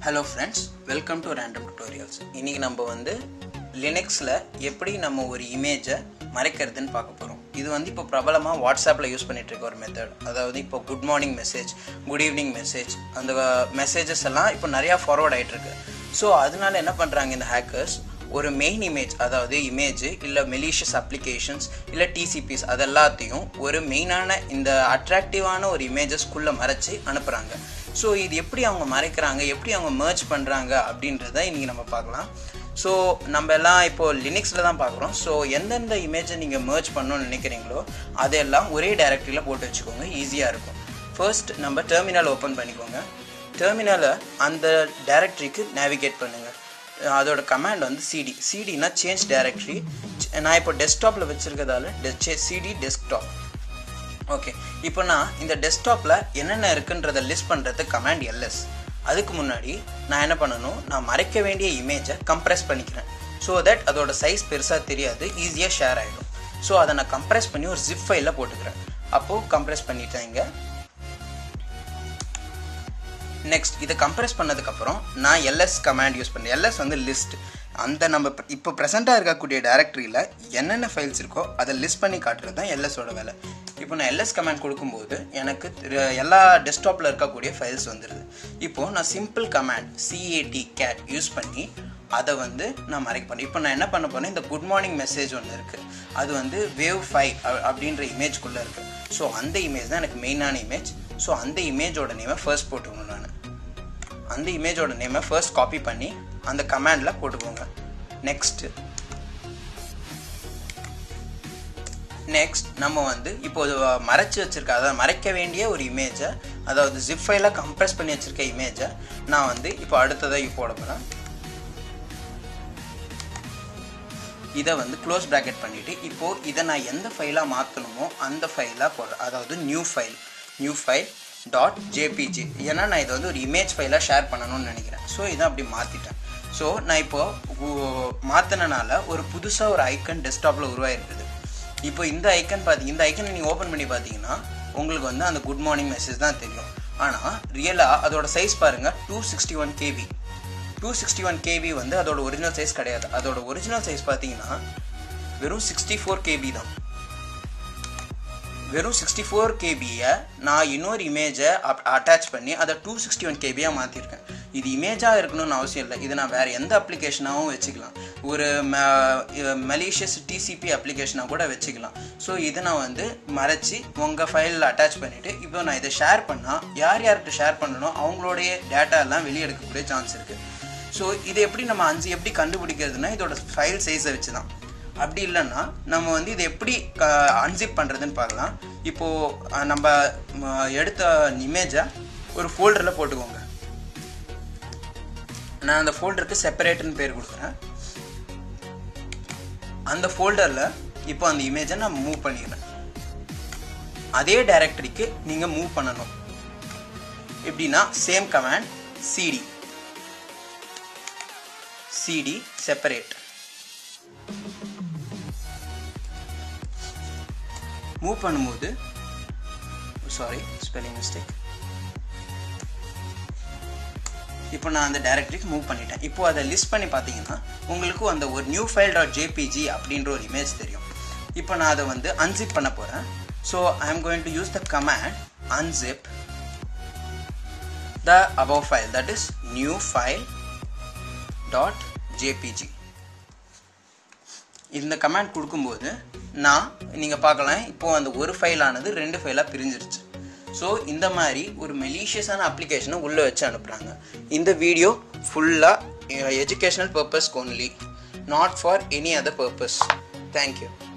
hello friends welcome to random tutorials இன்றைக்கி நம்ம வந்து லினக்ஸில் எப்படி நம்ம ஒரு இமேஜை மறைக்கிறதுன்னு பார்க்க போகிறோம் இது வந்து இப்போ பிரபலமாக வாட்ஸ்அப்பில் யூஸ் பண்ணிட்டு இருக்க ஒரு மெத்தட் அதாவது இப்போ good morning message good evening message அந்த மெசேஜஸ் எல்லாம் இப்போ நிறையா ஃபார்வர்ட் ஆகிட்டு இருக்கு ஸோ அதனால என்ன பண்ணுறாங்க இந்த ஹேக்கர்ஸ் ஒரு மெயின் இமேஜ் அதாவது இமேஜ் இல்லை மெலிஷியஸ் அப்ளிகேஷன்ஸ் இல்லை டிசிபிஸ் அதெல்லாத்தையும் ஒரு மெயினான இந்த அட்ராக்டிவான ஒரு இமேஜஸ்க்குள்ளே மறைச்சி அனுப்புகிறாங்க ஸோ இது எப்படி அவங்க மறைக்கிறாங்க எப்படி அவங்க மர்ஜ் பண்ணுறாங்க அப்படின்றத இன்றைக்கி நம்ம பார்க்கலாம் ஸோ நம்ம எல்லாம் இப்போது லினிக்ஸில் தான் பார்க்குறோம் ஸோ எந்தெந்த இமேஜை நீங்கள் மர்ஜ் பண்ணணும்னு நினைக்கிறீங்களோ அதையெல்லாம் ஒரே டைரக்டரியில் போட்டு வச்சுக்கோங்க ஈஸியாக இருக்கும் ஃபர்ஸ்ட் நம்ம டெர்மினல் ஓப்பன் பண்ணிக்கோங்க டெர்மினலை அந்த டைரக்டரிக்கு நேவிகேட் பண்ணுங்கள் அதோட கமாண்ட் வந்து சிடி சிடினா சேஞ்ச் டைரக்டரி நான் இப்போ டெஸ்க்டாப்பில் வச்சுருக்கதால சிடி டெஸ்க்டாப் ஓகே இப்போ நான் இந்த டெஸ்க்டாப்பில் என்னென்ன இருக்குன்றதை லிஸ்ட் பண்ணுறது கமாண்ட் எல்எஸ் அதுக்கு முன்னாடி நான் என்ன பண்ணணும் நான் மறைக்க வேண்டிய இமேஜை கம்ப்ரெஸ் பண்ணிக்கிறேன் ஸோ தட் அதோட சைஸ் பெருசாக தெரியாது ஈஸியாக ஷேர் ஆகிடும் ஸோ அதை நான் கம்ப்ரெஸ் பண்ணி ஒரு ஜிப் ஃபைலில் போட்டுக்கிறேன் அப்போது கம்ப்ரெஸ் பண்ணிட்டேன் இங்கே நெக்ஸ்ட் இதை கம்ப்ரெஸ் பண்ணதுக்கப்புறம் நான் எல்எஸ் கமாண்ட் யூஸ் பண்ணேன் எல்எஸ் வந்து லிஸ்ட் அந்த நம்ம இப்போ ப்ரெசெண்ட்டாக இருக்கக்கூடிய டைரக்டரியில் என்னென்ன ஃபைல்ஸ் இருக்கோ அதை லிஸ்ட் பண்ணி காட்டுறது தான் எல்எஸோட வேலை இப்போ நான் எல்எஸ் கமாண்ட் கொடுக்கும்போது எனக்கு எல்லா டெஸ்க்டாப்பில் இருக்கக்கூடிய ஃபைல்ஸ் வந்துடுது இப்போது நான் simple command CAT cat use பண்ணி அதை வந்து நான் மறைக்க பண்ணேன் இப்போ நான் என்ன பண்ண போனேன் இந்த குட் மார்னிங் மெசேஜ் ஒன்று இருக்குது அது வந்து வேவ் ஃபைவ் அப்படின்ற இமேஜ்குள்ளே இருக்குது ஸோ அந்த இமேஜ் தான் எனக்கு மெயினான இமேஜ் ஸோ அந்த இமேஜோட நேமை ஃபர்ஸ்ட் போட்டுக்கணும் நான் அந்த இமேஜோட நேமை ஃபர்ஸ்ட் காப்பி பண்ணி அந்த கமாண்டில் போட்டுக்கோங்க நெக்ஸ்ட்டு நெக்ஸ்ட் நம்ம வந்து இப்போ மறைச்சி வச்சுருக்க அதாவது மறைக்க வேண்டிய ஒரு இமேஜை அதாவது ஜிப் ஃபைலாக கம்ப்ரெஸ் பண்ணி வச்சுருக்க இமேஜை நான் வந்து இப்போ அடுத்ததாக போட போகிறேன் இதை வந்து க்ளோஸ் ப்ராக்கெட் பண்ணிவிட்டு இப்போது இதை நான் எந்த ஃபைலாக மாற்றணுமோ அந்த ஃபைலாக போடுறேன் அதாவது new file new file dot JPG ஏன்னா நான் இதை வந்து ஒரு இமேஜ் ஃபைலாக ஷேர் பண்ணணும்னு நினைக்கிறேன் ஸோ இதை அப்படி மாற்றிட்டேன் ஸோ நான் இப்போது மாற்றினனால ஒரு புதுசாக ஒரு ஐக்கன் டெஸ்க்டாப்பில் உருவாயிருக்குது இப்போ இந்த ஐக்கன் பார்த்தி இந்த ஐக்கனை நீங்கள் ஓப்பன் பண்ணி பார்த்தீங்கன்னா உங்களுக்கு வந்து அந்த குட் மார்னிங் மெசேஜ் தான் தெரியும் ஆனால் ரியலாக அதோட சைஸ் பாருங்கள் two sixty one KB two sixty one KB வந்து அதோட ஒரிஜினல் சைஸ் கிடையாது அதோட ஒரிஜினல் சைஸ் பார்த்தீங்கன்னா வெறும் சிக்ஸ்டி ஃபோர் கேபி தான் வெறும் சிக்ஸ்டி ஃபோர் கேபியை நான் இன்னொரு இமேஜை அப் அட்டாச் பண்ணி அதை டூ சிக்ஸ்டி ஒன் கேபியாக மாற்றிருக்கேன் இது இமேஜாக இருக்கணும்னு அவசியம் இல்லை இதை நான் வேறு எந்த அப்ளிகேஷனாகவும் வச்சுக்கலாம் ஒரு மலேஷியஸ் டிசிபி அப்ளிகேஷனாக கூட வச்சுக்கலாம் ஸோ இதை நான் வந்து மறைச்சி உங்கள் ஃபைலில் அட்டாச் பண்ணிவிட்டு இப்போ நான் இதை ஷேர் பண்ணால் யார் யார்கிட்ட ஷேர் பண்ணணும் அவங்களுடைய டேட்டா எல்லாம் வெளியே எடுக்கக்கூடிய சான்ஸ் இருக்குது ஸோ இதை எப்படி நம்ம அஞ்சு எப்படி கண்டுபிடிக்கிறதுனா இதோட ஃபைல் சைஸை வச்சு தான் அப்படி இல்லைன்னா நம்ம வந்து இதை எப்படி க அன்சிப் பண்ணுறதுன்னு பார்க்கலாம் இப்போது நம்ம எடுத்த இமேஜை ஒரு ஃபோல்டரில் போட்டுக்கோங்க நான் அந்த ஃபோல்டருக்கு செப்பரேட்டுன்னு பேர் கொடுக்குறேன் அந்த ஃபோல்டரில் இப்போ அந்த இமேஜை நான் மூவ் பண்ணிடுறேன் அதே டைரக்டரிக்கு நீங்கள் மூவ் பண்ணணும் எப்படின்னா same command CD CD separate move பண்ணும்போது சாரி ஸ்பெல்லிங் மிஸ்டேக் இப்போ நான் அந்த டைரக்டரிக்கு மூவ் பண்ணிட்டேன் இப்போ அதை லிஸ்ட் பண்ணி பார்த்தீங்கன்னா உங்களுக்கு அந்த ஒரு நியூ ஃபைல் டாட் ஜேபிஜி அப்படின்ற ஒரு இமேஜ் தெரியும் இப்போ நான் அதை வந்து அன்சிப் பண்ண போகிறேன் so I am going to use the command unzip the above file that is new file dot JPG இந்த கமாண்ட் கொடுக்கும்போது நான் நீங்கள் பார்க்கலாம் இப்போது அந்த ஒரு ஃபைலானது ரெண்டு ஃபைலாக பிரிஞ்சிருச்சு ஸோ இந்த மாதிரி ஒரு மெலீஷியஸான அப்ளிகேஷனை உள்ளே வச்சு அனுப்புகிறாங்க இந்த வீடியோ ஃபுல்லாக எஜுகேஷ்னல் பர்பஸ்க்கு only not for any other purpose thank you